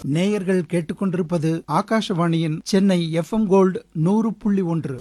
நேயர்கள் கேட்டுக்கொண்டிருப்பது ஆகாஷவாணியின் சென்னை எஃப்எம் கோல்டு நூறு புள்ளி ஒன்று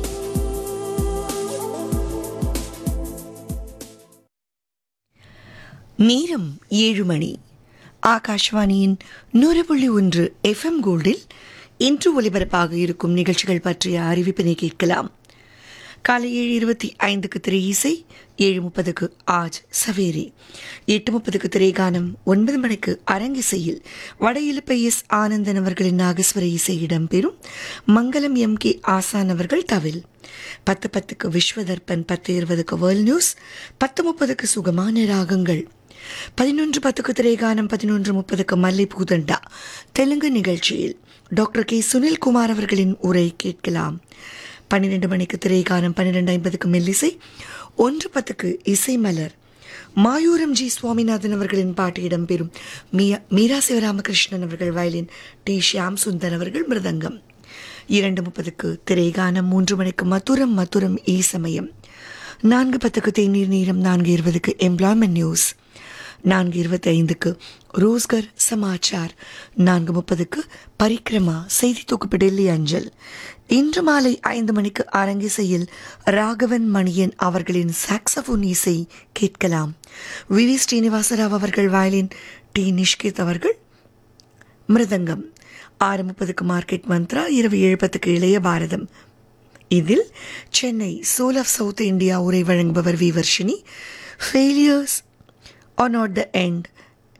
நேரம் ஏழு மணி ஆகாஷ்வாணியின் நூறு புள்ளி ஒன்று எஃப்எம் கோல்டில் இன்று ஒலிபரப்பாக இருக்கும் நிகழ்ச்சிகள் பற்றிய அறிவிப்பினை கேட்கலாம் காலை ஏழு இருபத்தி ஐந்துக்கு திரை இசை ஏழு முப்பதுக்கு ஆஜ் சவேரி எட்டு முப்பதுக்கு திரைகானம் ஒன்பது மணிக்கு அரங்கிசையில் வட இலுப்பை எஸ் ஆனந்தன் அவர்களின் நாகஸ்வர இசை இடம்பெறும் மங்களம் எம் கே ஆசான் அவர்கள் தவில் பத்து பத்துக்கு விஸ்வதர்பன் பத்து இருபதுக்கு வேர்ல்ட் நியூஸ் பத்து முப்பதுக்கு சுகமான ராகங்கள் பதினொன்று பத்துக்கு திரைகானம் பதினொன்று முப்பதுக்கு மல்லிப்பூ தண்டா தெலுங்கு நிகழ்ச்சியில் டாக்டர் கே சுனில்குமார் அவர்களின் உரை கேட்கலாம் பன்னிரெண்டு மணிக்கு திரைகானம் பன்னிரெண்டு ஐம்பதுக்கு மெல்லிசை ஒன்று பத்துக்கு இசை மலர் மாயூரம் ஜி சுவாமிநாதன் அவர்களின் பாட்டு இடம்பெறும் மீயா மீரா சிவராமகிருஷ்ணன் அவர்கள் வயலின் டி ஷியாம் சுந்தர் அவர்கள் மிருதங்கம் இரண்டு முப்பதுக்கு திரைகானம் மூன்று மணிக்கு மதுரம் மதுரம் ஈ சமயம் நான்கு பத்துக்கு தேநீர் நீரம் நான்கு இருபதுக்கு எம்ப்ளாய்மெண்ட் நியூஸ் நான்கு இருபத்தி ஐந்துக்கு ரோஸ்கர் சமாச்சார் நான்கு முப்பதுக்கு பரிக்ரமா செய்தி தொகுப்பு டெல்லி அஞ்சல் இன்று மாலை ஐந்து மணிக்கு அரங்கிசையில் ராகவன் மணியன் அவர்களின் சாக்ஸபோன் இசை கேட்கலாம் வி வி ஸ்ரீனிவாசராவ் அவர்கள் வயலின் டி நிஷ்கித் அவர்கள் மிருதங்கம் ஆறு முப்பதுக்கு மார்க்கெட் மந்த்ரா இரவு ஏழு பத்துக்கு இளைய பாரதம் இதில் Chennai soul of south India உரை வழங்குபவர் V Varshini failures are not the end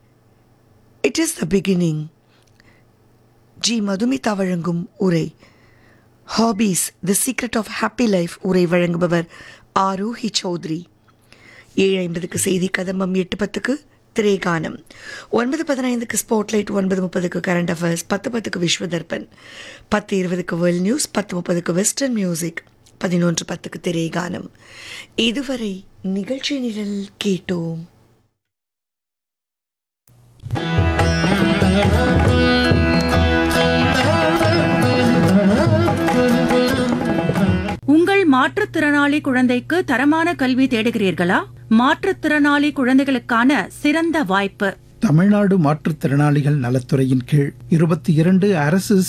it is the beginning G Madhumitha வழங்கும் உரை hobbies the secret of happy life உரை வழங்குபவர் ஆரோஹி சௌத்ரி ஏழு ஐம்பதுக்கு செய்தி கதம்பம் எட்டு பத்துக்கு திரைகானம் ஒன்பது பதினைந்துக்கு ஸ்பாட்லைட் ஒன்பது முப்பதுக்கு கரண்ட் அஃபேர்ஸ் பத்து பத்துக்கு விஸ்வதர்பன் பத்து இருபதுக்கு வேர்ல்ட் நியூஸ் பத்து முப்பதுக்கு வெஸ்டர்ன் மியூசிக் பதினொன்று பத்துக்கு திரைகானம் இதுவரை நிகழ்ச்சி நிரல் கேட்டோம் உங்கள் மாற்றுத்திறனாளி குழந்தைக்கு தரமான கல்வி தேடுகிறீர்களா மாற்றுத்திறனாளி குழந்தைகளுக்கான சிறந்த வாய்ப்பு தமிழ்நாடு மாற்றுத்திறனாளிகள் நலத்துறையின் கீழ் இருபத்தி இரண்டு அரசு